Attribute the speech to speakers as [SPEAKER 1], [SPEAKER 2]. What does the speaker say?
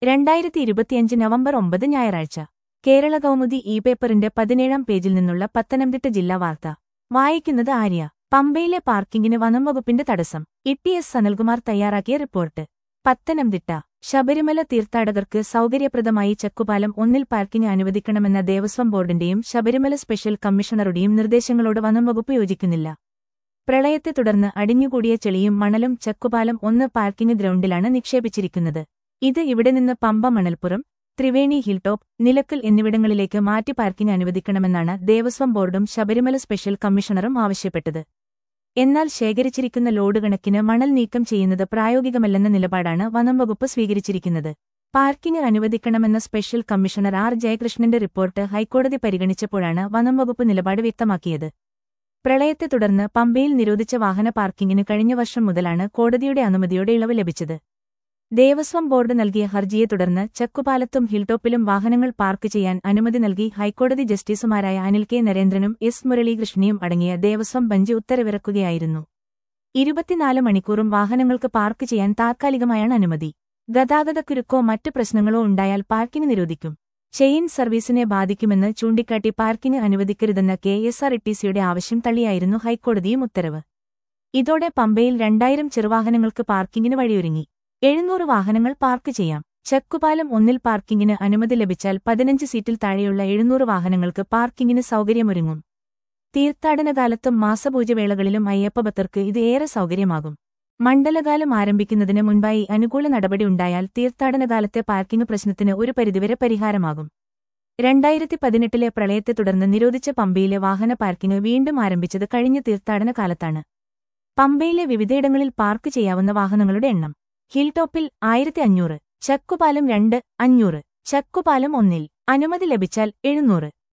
[SPEAKER 1] രണ്ടായിരത്തി ഇരുപത്തിയഞ്ച് നവംബർ ഒമ്പത് ഞായറാഴ്ച കേരള കൗമുദി ഇ പേപ്പറിന്റെ പതിനേഴാം പേജിൽ നിന്നുള്ള പത്തനംതിട്ട ജില്ലാ വാർത്ത വായിക്കുന്നത് ആര്യ പമ്പയിലെ പാർക്കിംഗിന് വനം വകുപ്പിന്റെ തടസ്സം ഇ എസ് സനൽകുമാർ തയ്യാറാക്കിയ റിപ്പോർട്ട് പത്തനംതിട്ട ശബരിമല തീർത്ഥാടകർക്ക് സൗകര്യപ്രദമായി ചക്കുപാലം ഒന്നിൽ പാർക്കിംഗ് അനുവദിക്കണമെന്ന ദേവസ്വം ബോർഡിന്റെയും ശബരിമല സ്പെഷ്യൽ കമ്മീഷണറുടെയും നിർദ്ദേശങ്ങളോട് വനം വകുപ്പ് യോജിക്കുന്നില്ല പ്രളയത്തെ തുടർന്ന് അടിഞ്ഞുകൂടിയ ചെളിയും മണലും ചക്കുപാലം ഒന്ന് പാർക്കിംഗ് ഗ്രൗണ്ടിലാണ് നിക്ഷേപിച്ചിരിക്കുന്നത് ഇത് ഇവിടെ നിന്ന് പമ്പ മണൽപ്പുറം ത്രിവേണി ഹിൽ ടോപ്പ് നിലക്കൽ എന്നിവിടങ്ങളിലേക്ക് മാറ്റി പാർക്കിംഗ് അനുവദിക്കണമെന്നാണ് ദേവസ്വം ബോർഡും ശബരിമല സ്പെഷ്യൽ കമ്മീഷണറും ആവശ്യപ്പെട്ടത് എന്നാൽ ശേഖരിച്ചിരിക്കുന്ന ലോഡ് കണക്കിന് മണൽ നീക്കം ചെയ്യുന്നത് പ്രായോഗികമല്ലെന്ന നിലപാടാണ് വനം വകുപ്പ് സ്വീകരിച്ചിരിക്കുന്നത് പാർക്കിംഗ് അനുവദിക്കണമെന്ന സ്പെഷ്യൽ കമ്മീഷണർ ആർ ജയകൃഷ്ണന്റെ റിപ്പോർട്ട് ഹൈക്കോടതി പരിഗണിച്ചപ്പോഴാണ് വനം വകുപ്പ് നിലപാട് വ്യക്തമാക്കിയത് പ്രളയത്തെ തുടർന്ന് പമ്പയിൽ നിരോധിച്ച വാഹന പാർക്കിംഗിന് കഴിഞ്ഞ വർഷം മുതലാണ് കോടതിയുടെ അനുമതിയോടെ ഇളവ് ലഭിച്ചത് ദേവസ്വം ബോർഡ് നൽകിയ ഹർജിയെ തുടർന്ന് ചക്കുപാലത്തും ഹിൽടോപ്പിലും വാഹനങ്ങൾ പാർക്ക് ചെയ്യാൻ അനുമതി നൽകി ഹൈക്കോടതി ജസ്റ്റിസുമാരായ അനിൽ കെ നരേന്ദ്രനും എസ് മുരളീകൃഷ്ണയും അടങ്ങിയ ദേവസ്വം ബെഞ്ച് ഉത്തരവിറക്കുകയായിരുന്നു ഇരുപത്തിനാല് മണിക്കൂറും വാഹനങ്ങൾക്ക് പാർക്ക് ചെയ്യാൻ താത്കാലികമായാണ് അനുമതി ഗതാഗതക്കുരുക്കോ മറ്റ് പ്രശ്നങ്ങളോ ഉണ്ടായാൽ പാർക്കിംഗ് നിരോധിക്കും ചെയിൻ സർവീസിനെ ബാധിക്കുമെന്ന് ചൂണ്ടിക്കാട്ടി പാർക്കിംഗ് അനുവദിക്കരുതെന്ന കെ എസ് ആർ ടിസിയുടെ ആവശ്യം തള്ളിയായിരുന്നു ഹൈക്കോടതിയും ഉത്തരവ് ഇതോടെ പമ്പയിൽ രണ്ടായിരം ചെറുവാഹനങ്ങൾക്ക് പാർക്കിംഗിന് വഴിയൊരുങ്ങി എഴുന്നൂറ് വാഹനങ്ങൾ പാർക്ക് ചെയ്യാം ചക്കുപാലം ഒന്നിൽ പാർക്കിംഗിന് അനുമതി ലഭിച്ചാൽ പതിനഞ്ച് സീറ്റിൽ താഴെയുള്ള എഴുന്നൂറ് വാഹനങ്ങൾക്ക് പാർക്കിംഗിന് സൗകര്യമൊരുങ്ങും തീർത്ഥാടനകാലത്തും മാസപൂജവേളകളിലും അയ്യപ്പഭക്തർക്ക് ഇത് ഏറെ സൗകര്യമാകും മണ്ഡലകാലം ആരംഭിക്കുന്നതിന് മുൻപായി അനുകൂല നടപടി ഉണ്ടായാൽ തീർത്ഥാടനകാലത്തെ പാർക്കിംഗ് പ്രശ്നത്തിന് ഒരു പരിധിവരെ പരിഹാരമാകും രണ്ടായിരത്തി പതിനെട്ടിലെ പ്രളയത്തെ തുടർന്ന് നിരോധിച്ച പമ്പയിലെ വാഹന പാർക്കിംഗ് വീണ്ടും ആരംഭിച്ചത് കഴിഞ്ഞ തീർത്ഥാടന കാലത്താണ് പമ്പയിലെ വിവിധയിടങ്ങളിൽ പാർക്ക് ചെയ്യാവുന്ന വാഹനങ്ങളുടെ എണ്ണം ഹിൽ ടോപ്പിൽ ആയിരത്തി അഞ്ഞൂറ് ചക്കുപാലം രണ്ട് അഞ്ഞൂറ് ചക്കുപാലം ഒന്നിൽ അനുമതി ലഭിച്ചാൽ എഴുന്നൂറ്